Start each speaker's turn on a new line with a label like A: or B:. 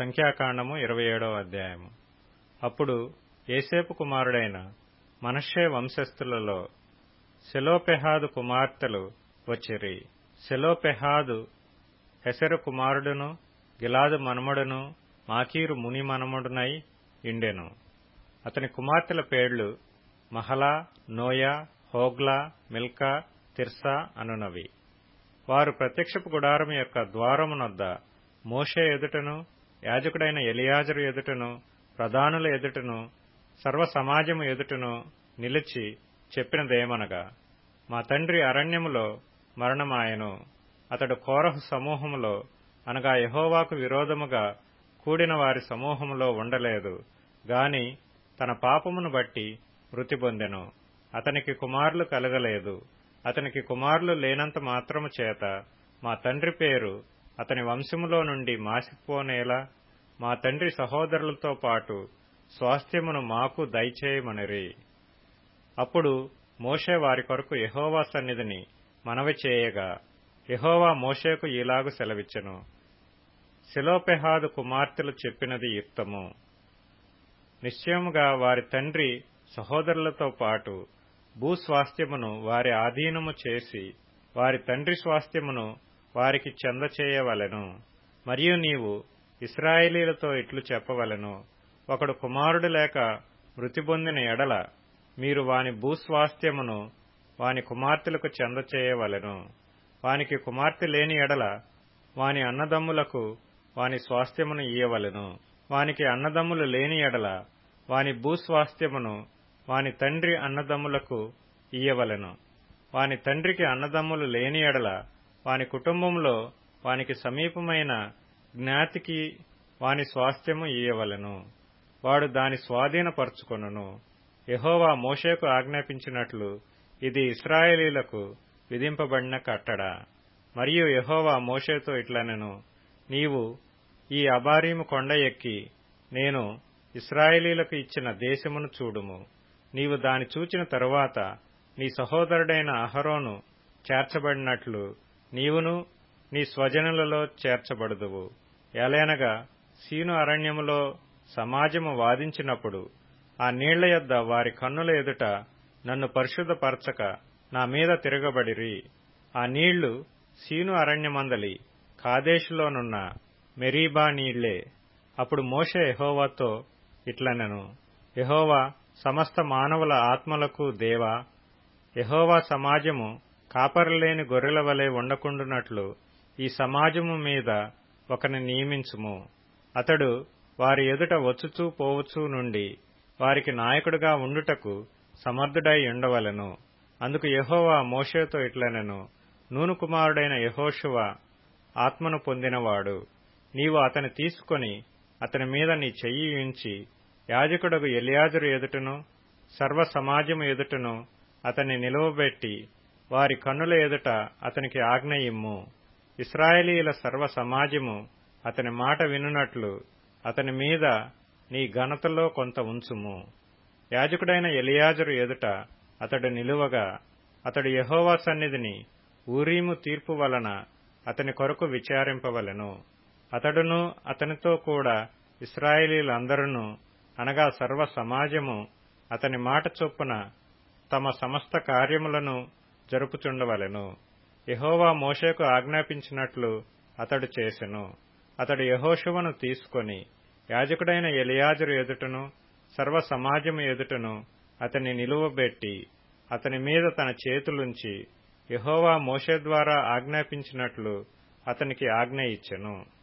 A: సంఖ్యాకాండము ఇరవై ఏడవ అధ్యాయము అప్పుడు ఏసేపు కుమారుడైన మనష్షే వంశస్థులలో సెలోపెహాదు కుమార్తెలు వచ్చిరి సెలోపెహాదు హెసెరు కుమారుడును గిలాదు మనుమడును మాకీరు ముని మనముడునై ఇండెను అతని కుమార్తెల పేర్లు Mahlah Noah Hoglah Milcah Tirzah అనునవి వారు ప్రత్యక్షపు గుడారము యొక్క ద్వారమునొద్ద మోషే ఎదుటను యాజకుడైన ఎలియాజరు ఎదుటను ప్రధానుల ఎదుటను సర్వ సమాజము ఎదుటను నిలిచి చెప్పినదేమనగా మా తండ్రి అరణ్యములో మరణమాయెను అతడు కోరహు సమూహములో అనగా యహోవాకు విరోధముగా కూడిన వారి సమూహములో ఉండలేదు గాని తన పాపమును బట్టి మృతి పొందెను అతనికి కుమారులు కలగలేదు అతనికి కుమారులు లేనంత మాత్రము చేత మా తండ్రి పేరు అతని వంశములో నుండి మాసిపోనేలా మా తండ్రి సహోదరులతో పాటు స్వాస్థ్యమును మాకు దయచేయమనిరి అప్పుడు మోషే వారి కొరకు యహోవా సన్నిధిని మనవి చేయగా యహోవా మోషేకు ఇలాగు సెలవిచ్చెను శిలోపెహాదు కుమార్తెలు చెప్పినది యుక్తము నిశ్చయముగా వారి తండ్రి సహోదరులతో పాటు భూస్వాస్థ్యమును వారి ఆధీనము చేసి వారి తండ్రి స్వాస్థ్యమును వారికి చెందచేయవలెను మరియు నీవు ఇస్రాయేలీలతో ఇట్లు చెప్పవలెను ఒకడు కుమారుడు లేక మృతి పొందిన ఎడల మీరు వాని భూస్వాస్థ్యమును వాని కుమార్తెలకు చెందచేయవలెను వానికి కుమార్తె లేని ఎడల వాని అన్నదమ్ములకు వాని స్వాస్థ్యమును ఇయ్యవలెను వానికి అన్నదమ్ములు లేని ఎడల వాని భూస్వాస్థ్యమును వాని తండ్రి అన్నదమ్ములకు ఇయ్యవలెను వాని తండ్రికి అన్నదమ్ములు లేని ఎడల వాని కుటుంబంలో వానికి సమీపమైన జ్ఞాతికి వాని స్వాస్థ్యము ఇయ్యవలెను వాడు దాని స్వాధీనపరుచుకొనును యహోవా మోషేకు ఆజ్ఞాపించినట్లు ఇది ఇస్రాయేలీలకు విధింపబడిన కట్టడ మరియు యహోవా మోషేతో ఇట్లనెను నీవు ఈ అబారీము కొండ ఎక్కి నేను ఇస్రాయేలీలకు ఇచ్చిన దేశమును చూడుము నీవు దాని చూచిన తరువాత నీ సహోదరుడైన అహరోను చేర్చబడినట్లు నీవును నీ స్వజనులలో చేర్చబడుదువు ఎలయనగా సీను అరణ్యములో సమాజము వాదించినప్పుడు ఆ నీళ్ల యొద్ద వారి కన్నుల ఎదుట నన్ను పరిశుద్ధపరచక నా మీద తిరగబడిరి ఆ నీళ్లు సీను అరణ్యమందలి కాదేశులోనున్న మెరీబా నీళ్లే అప్పుడు మోషే యహోవాతో ఇట్లనెను యహోవా సమస్త మానవుల ఆత్మలకు దేవా యహోవా సమాజము కాపరలేని గొర్రెల వలె ఉండకుండునట్లు ఈ సమాజము మీద ఒకని నియమించుము అతడు వారి ఎదుట వచ్చుచూ పోవచూ నుండి వారికి నాయకుడిగా ఉండుటకు సమర్థుడై ఉండవలెను అందుకు యహోవా మోషేతో ఇట్లనెను నూను కుమారుడైన యహోషువ ఆత్మను పొందినవాడు నీవు అతని తీసుకొని అతని మీద నీ చెయ్యి ఉంచి యాజకుడగు ఎలియాజరు ఎదుటను సర్వ సమాజము ఎదుటను అతన్ని నిలువబెట్టి వారి కన్నుల ఎదుట అతనికి ఆజ్ఞ ఇమ్ము ఇస్రాయేలీల సర్వ సమాజము అతని మాట వినున్నట్లు అతని మీద నీ ఘనతలో కొంత ఉంచుము యాజకుడైన ఎలియాజరు ఎదుట అతడు నిలువగా అతడు యహోవా సన్నిధిని ఊరీము తీర్పు వలన అతని కొరకు విచారింపవలెను అతడును అతనితో కూడా ఇస్రాయేలీలందరూ అనగా సర్వ సమాజము అతని మాట చొప్పున తమ సమస్త కార్యములను జరుపుచుండవలెను యహోవా మోషేకు ఆజ్ఞాపించినట్లు అతడు చేసెను అతడు యహోషువను తీసుకొని యాజకుడైన ఎలియాజరు ఎదుటను సర్వ సమాజము ఎదుటను అతన్ని నిలువబెట్టి అతని మీద తన చేతులుంచి యహోవా మోషే ద్వారా ఆజ్ఞాపించినట్లు అతనికి ఆజ్ఞ ఇచ్చెను